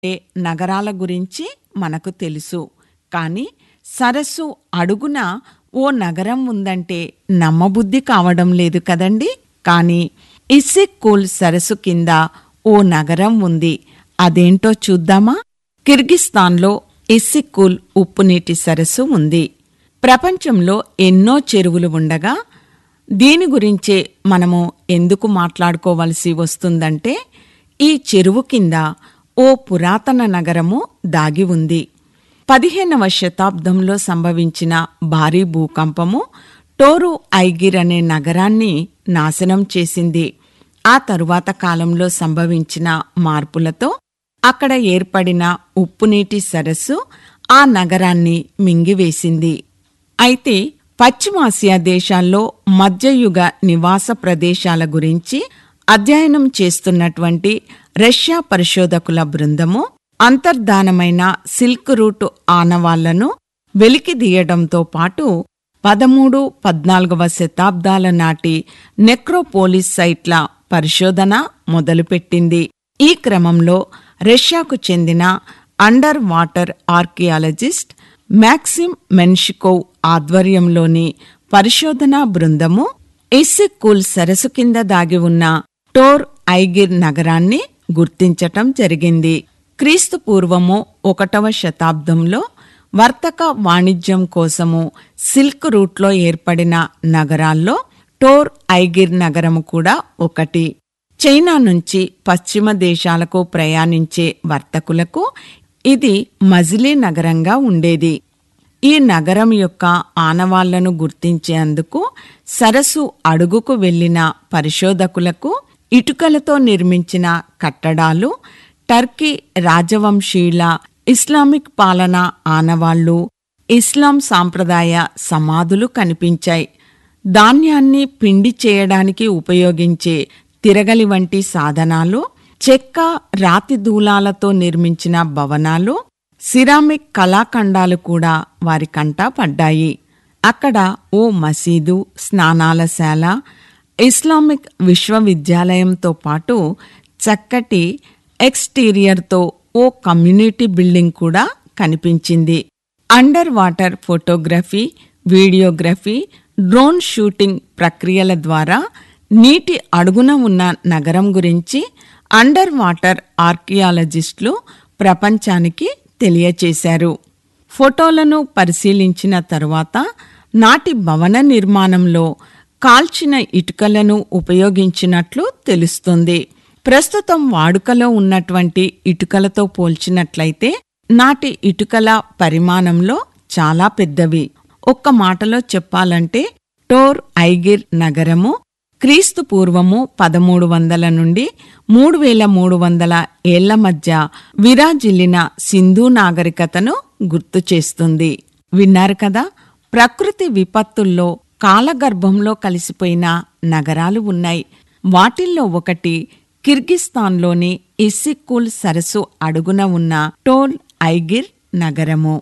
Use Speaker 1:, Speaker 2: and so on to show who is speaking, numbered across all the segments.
Speaker 1: ఉండే నగరాల గురించి మనకు తెలుసు కానీ సరస్సు అడుగున ఓ నగరం ఉందంటే నమ్మబుద్ధి కావడం లేదు కదండి కానీ ఇస్సిక్ కూల్ సరస్సు కింద ఓ నగరం ఉంది అదేంటో చూద్దామా కిర్గిస్తాన్లో ఇస్సిక్కుల్ ఉప్పునీటి సరస్సు ఉంది ప్రపంచంలో ఎన్నో చెరువులు ఉండగా దీని గురించే మనము ఎందుకు మాట్లాడుకోవలసి వస్తుందంటే ఈ చెరువు కింద ఓ పురాతన నగరము దాగి ఉంది పదిహేనవ శతాబ్దంలో సంభవించిన భారీ భూకంపము టోరు ఐగిర్ అనే నగరాన్ని నాశనం చేసింది ఆ తరువాత కాలంలో సంభవించిన మార్పులతో అక్కడ ఏర్పడిన ఉప్పునీటి సరస్సు ఆ నగరాన్ని మింగివేసింది అయితే పశ్చిమాసియా దేశాల్లో మధ్యయుగ నివాస ప్రదేశాల గురించి అధ్యయనం చేస్తున్నటువంటి రష్యా పరిశోధకుల బృందము అంతర్ధానమైన సిల్క్ రూట్ ఆనవాళ్లను వెలికిదీయడంతో పాటు పదమూడు పద్నాలుగవ శతాబ్దాల నాటి నెక్రోపోలిస్ సైట్ల పరిశోధన మొదలుపెట్టింది ఈ క్రమంలో రష్యాకు చెందిన under water archaeologist Maxim Menshikov ఆధ్వర్యంలోని పరిశోధనా బృందము ఇస్సిక్కుల్ సరస్సు కింద దాగి ఉన్న టోర్ ఐగిర్ నగరాన్ని గుర్తించటం జరిగింది క్రీస్తు పూర్వము ఒకటవ శతాబ్దంలో వర్తక వాణిజ్యం కోసము సిల్క్ రూట్లో ఏర్పడిన నగరాల్లో టోర్ ఐగిర్ నగరము కూడా ఒకటి చైనా నుంచి పశ్చిమ దేశాలకు ప్రయాణించే వర్తకులకు ఇది మజిలీ నగరంగా ఉండేది ఈ నగరం యొక్క ఆనవాళ్లను గుర్తించేందుకు సరస్సు అడుగుకు వెళ్లిన పరిశోధకులకు ఇటుకలతో నిర్మించిన కట్టడాలు టర్కీ రాజవంశీయుల ఇస్లామిక్ పాలన ఆనవాళ్లు ఇస్లాం సాంప్రదాయ సమాధులు కనిపించాయి ధాన్యాన్ని పిండి చేయడానికి ఉపయోగించే తిరగలి వంటి సాధనాలు చెక్క రాతి దూలాలతో నిర్మించిన భవనాలు సిరామిక్ కళాఖండాలు కూడా వారి కంట పడ్డాయి అక్కడ ఓ మసీదు స్నానాలశాల ఇస్లామిక్ విశ్వవిద్యాలయంతో పాటు చక్కటి ఎక్స్టీరియర్తో ఓ కమ్యూనిటీ బిల్డింగ్ కూడా కనిపించింది under water photography videography drone shooting ప్రక్రియల ద్వారా నీటి అడుగున ఉన్న నగరం గురించి అండర్ వాటర్ ఆర్కియాలజిస్టులు ప్రపంచానికి తెలియచేశారు ఫోటోలను పరిశీలించిన తరువాత నాటి భవన నిర్మాణంలో కాల్చిన ఇటుకలను ఉపయోగించినట్లు తెలుస్తుంది ప్రస్తుతం వాడుకలో ఉన్నటువంటి ఇటుకలతో పోల్చినట్లయితే నాటి ఇటుకల పరిమాణంలో చాలా పెద్దవి ఒక్క మాటలో చెప్పాలంటే టోర్ ఐగిర్ నగరము క్రీస్తు పూర్వము పదమూడు వందల నుండి మూడు వేల మూడు వందల ఏళ్ల మధ్య విరాజిల్లిన సింధు నాగరికతను గుర్తు చేస్తుంది విన్నారు కదా ప్రకృతి విపత్తుల్లో కాలగర్భంలో కలిసిపోయిన నగరాలు ఉన్నాయి వాటిల్లో ఒకటి కిర్గిస్తాన్లోని ఇస్సిక్కుల్ సరస్సు అడుగున ఉన్న టోల్ ఐగిర్ నగరము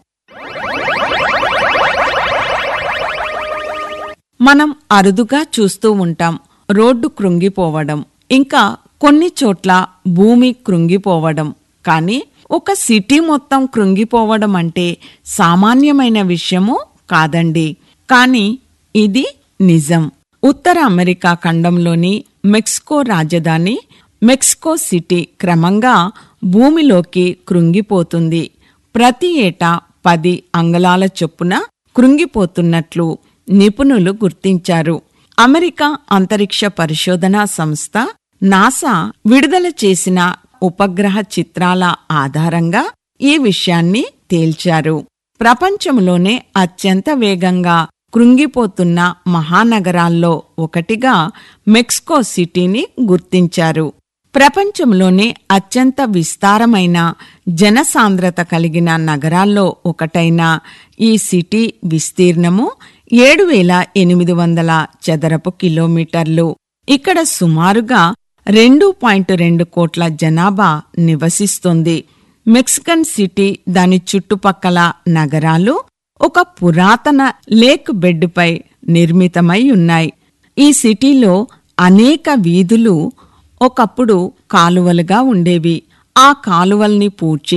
Speaker 1: మనం అరుదుగా చూస్తూ ఉంటాం రోడ్డు కృంగిపోవడం ఇంకా కొన్ని చోట్ల భూమి కృంగిపోవడం కానీ ఒక సిటీ మొత్తం కృంగిపోవడం అంటే సామాన్యమైన విషయము కాదండి కానీ ఇది నిజం ఉత్తర అమెరికా ఖండంలోని మెక్సికో రాజధాని మెక్సికో సిటీ క్రమంగా భూమిలోకి కృంగిపోతుంది ప్రతి ఏటా పది అంగళాల చొప్పున కృంగిపోతున్నట్లు నిపుణులు గుర్తించారు అమెరికా అంతరిక్ష పరిశోధనా సంస్థ నాసా విడుదల చేసిన ఉపగ్రహ చిత్రాల ఆధారంగా ఈ విషయాన్ని తేల్చారు ప్రపంచంలోనే అత్యంత వేగంగా కృంగిపోతున్న మహానగరాల్లో ఒకటిగా మెక్సికో సిటీని గుర్తించారు ప్రపంచంలోనే అత్యంత విస్తారమైన జనసాంద్రత కలిగిన నగరాల్లో ఒకటైన ఈ సిటీ విస్తీర్ణము ఏడు వేల ఎనిమిది వందల చదరపు కిలోమీటర్లు ఇక్కడ సుమారుగా రెండు పాయింట్ రెండు కోట్ల జనాభా నివసిస్తుంది మెక్సికన్ సిటీ దాని చుట్టుపక్కల నగరాలు ఒక పురాతన లేక్ బెడ్పై నిర్మితమై ఉన్నాయి ఈ సిటీలో అనేక వీధులు ఒకప్పుడు కాలువలుగా ఉండేవి ఆ కాలువల్ని పూడ్చి